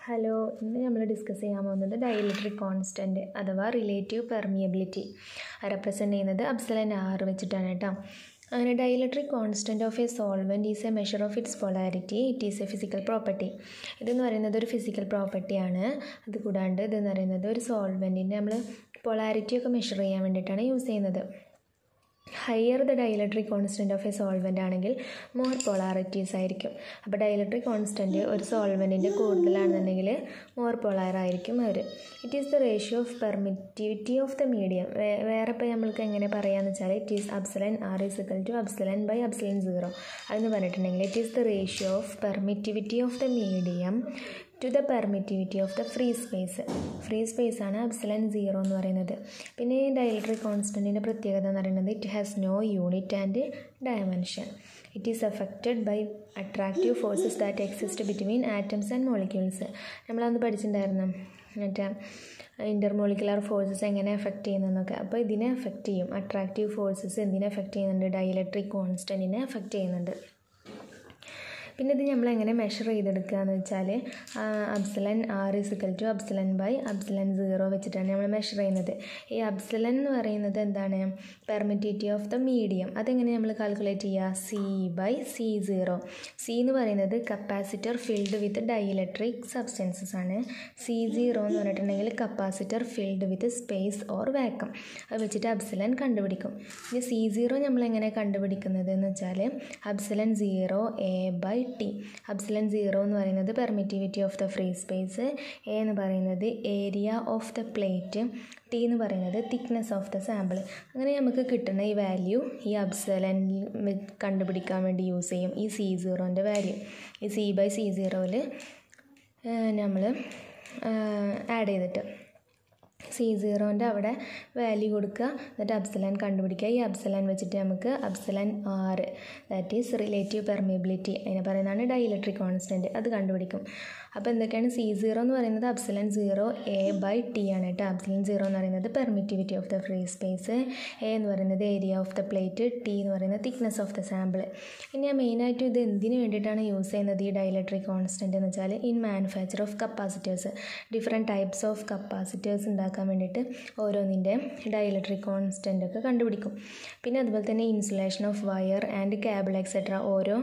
hello ഇന്ന് നമ്മൾ discuss ചെയ്യാൻ പോകുന്നത് ഡൈഇലക്ട്രിക് കോൺസ്റ്റൻറ്റ് അഥവാ റിലേറ്റീവ് പെർമിയബിലിറ്റി റെപ്രസെൻ്റ് ചെയ്യുന്നത് അബ്സലൻ ആർ വെച്ചിട്ടാണ് കേട്ടോ അങ്ങനെ dielectric constant of a solvent is a measure of its polarity it is a physical property ഇതെന്ന് പറയുന്നത് ഒരു ഫിസിക്കൽ പ്രോപ്പർട്ടിയാണ് അത് കൂടാണ്ട് ഇതെന്ന് പറയുന്നത് ഒരു സോൾവെൻറ്റിൻ്റെ നമ്മൾ പൊളാരിറ്റി ഒക്കെ മെഷർ ചെയ്യാൻ വേണ്ടിയിട്ടാണ് യൂസ് ചെയ്യുന്നത് higher the dielectric constant of a solvent ആണെങ്കിൽ മോർ പൊളാറിറ്റീസ് ആയിരിക്കും അപ്പോൾ ഡൈലക്ട്രിക് കോൺസ്റ്റൻറ്റ് ഒരു സോൾവെൻറ്റിൻ്റെ കൂടുതലാണെന്നുണ്ടെങ്കിൽ മോർ പൊളാർ ആയിരിക്കും അവർ it is the ratio of permittivity of the medium വേറെ ഇപ്പോൾ നമ്മൾക്ക് എങ്ങനെ പറയാമെന്ന് വെച്ചാൽ it is epsilon r is equal to epsilon by epsilon zero അതെന്ന് പറഞ്ഞിട്ടുണ്ടെങ്കിൽ it is the ratio of permittivity of the medium to the permittivity of the free space free space ആണ് epsilon zero എന്ന് പറയുന്നത് പിന്നെ ഈ ഡയലക്ട്രിക് കോൺസ്റ്റൻറ്റിൻ്റെ പ്രത്യേകത എന്ന് പറയുന്നത് it has no unit and dimension it is affected by attractive forces that exist between atoms and molecules നമ്മളന്ന് പഠിച്ചിട്ടുണ്ടായിരുന്നു മറ്റേ ഇൻ്റർമോളിക്കുലർ ഫോഴ്സസ് എങ്ങനെ എഫക്റ്റ് ചെയ്യുന്നതെന്നൊക്കെ അപ്പോൾ ഇതിനെ എഫക്റ്റ് ചെയ്യും അട്രാക്റ്റീവ് ഫോഴ്സസ് എന്തിനെ എഫക്റ്റ് ചെയ്യുന്നുണ്ട് ഡയലക്ട്രിക് കോൺസ്റ്റൻറ്റിനെ എഫക്റ്റ് ചെയ്യുന്നുണ്ട് പിന്നെ ഇത് നമ്മൾ എങ്ങനെ മെഷർ ചെയ്തെടുക്കുക എന്ന് വെച്ചാൽ epsilon r is equal to epsilon by epsilon zero വെച്ചിട്ടാണ് നമ്മൾ മെഷർ ചെയ്യുന്നത് ഈ അബ്സലൻ എന്ന് പറയുന്നത് എന്താണ് പെർമിറ്റിവിറ്റി ഓഫ് ദ മീഡിയം അതെങ്ങനെ നമ്മൾ കാൽക്കുലേറ്റ് ചെയ്യുക C by C zero C എന്ന് പറയുന്നത് capacitor filled with dielectric substances ആണ് സി സീറോ എന്ന് പറഞ്ഞിട്ടുണ്ടെങ്കിൽ capacitor filled with space or vacuum അത് വെച്ചിട്ട് അബ്സലൻ കണ്ടുപിടിക്കും ഇനി സി സീറോ നമ്മൾ എങ്ങനെ കണ്ടുപിടിക്കുന്നത് എന്ന് വെച്ചാൽ epsilon zero A by T epsilon zero എന്ന് പറയുന്നത് permittivity of the free space A എന്ന് പറയുന്നത് area of the plate T എന്ന് പറയുന്നത് തിക്നെസ് ഓഫ് ദ സാമ്പിൾ അങ്ങനെ നമുക്ക് കിട്ടുന്ന ഈ വാല്യൂ ഈ അബ്സലൻ കണ്ടുപിടിക്കാൻ വേണ്ടി യൂസ് ചെയ്യും ഈ സി സീറോൻ്റെ വാല്യൂ ഈ സി ബൈ സി സീറോയിൽ നമ്മൾ ആഡ് ചെയ്തിട്ട് സി സീറോൻ്റെ അവിടെ വാല്യൂ കൊടുക്കുക എന്നിട്ട് അബ്സലൻ കണ്ടുപിടിക്കുക ഈ അബ്സലൻ വെച്ചിട്ട് നമുക്ക് അബ്സലൻ ആറ് ദാറ്റ് ഈസ് റിലേറ്റീവ് പെർമിയബിലിറ്റി അതിനെ പറയുന്നതാണ് ഡൈലക്ട്രിക് കോൺസ്റ്റൻറ്റ് അത് കണ്ടുപിടിക്കും അപ്പോൾ എന്തൊക്കെയാണ് സി സീറോ എന്ന് പറയുന്നത് epsilon zero A by T ആണ് കേട്ടോ അബ്സലൻ സീറോ എന്ന് പറയുന്നത് permittivity of the free space A എന്ന് പറയുന്നത് area of the plate T എന്ന് പറയുന്നത് തിക്നെസ് ഓഫ് ദ സാമ്പിൾ ഇനി ഞാൻ മെയിനായിട്ടും ഇത് എന്തിനു വേണ്ടിയിട്ടാണ് യൂസ് ചെയ്യുന്നത് ഈ ഡൈലക്ട്രിക് കോൺസ്റ്റൻറ്റ് എന്ന് വെച്ചാൽ in manufacture of capacitors different types of capacitors ഉണ്ടാക്കാൻ വേണ്ടിയിട്ട് ഓരോന്നിൻ്റെ ഡൈലക്ട്രിക് കോൺസ്റ്റൻ്റ് ഒക്കെ കണ്ടുപിടിക്കും പിന്നെ അതുപോലെ തന്നെ insulation of wire and cable etcetera ഓരോ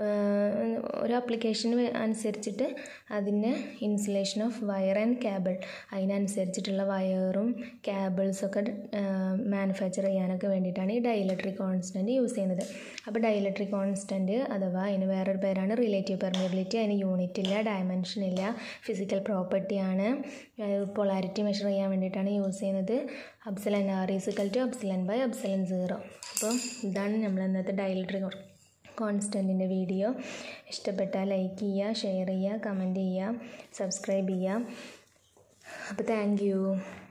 ഓരോ ആപ്ലിക്കേഷന് അനുസരിച്ചിട്ട് അതിന് insulation of wire and cable അതിനനുസരിച്ചിട്ടുള്ള വയറും കേബിൾസൊക്കെ മാനുഫാക്ചർ ചെയ്യാനൊക്കെ വേണ്ടിയിട്ടാണ് ഈ ഡൈലക്ട്രിക് കോൺസ്റ്റൻറ്റ് യൂസ് ചെയ്യുന്നത് അപ്പോൾ ഡൈലക്ട്രിക് കോൺസ്റ്റൻറ്റ് അഥവാ അതിന് വേറൊരു പേരാണ് റിലേറ്റീവ് പെർമിയബിലിറ്റി അതിന് യൂണിറ്റ് ഇല്ല ഡയമെൻഷൻ ഇല്ല ഫിസിക്കൽ പ്രോപ്പർട്ടിയാണ് പൊളാരിറ്റി മെഷർ ചെയ്യാൻ വേണ്ടിയിട്ടാണ് യൂസ് ചെയ്യുന്നത് epsilon r is equal to epsilon by epsilon zero അപ്പോൾ ഇതാണ് നമ്മൾ ഇന്നത്തെ ഡൈലക്ട്രിക് കോൺസ്റ്റൻറ്റിൻ്റെ വീഡിയോ ഇഷ്ടപ്പെട്ടാൽ ലൈക്ക് ചെയ്യുക ഷെയർ ചെയ്യുക കമൻറ്റ് ചെയ്യുക സബ്സ്ക്രൈബ് ചെയ്യുക അപ്പോൾ താങ്ക്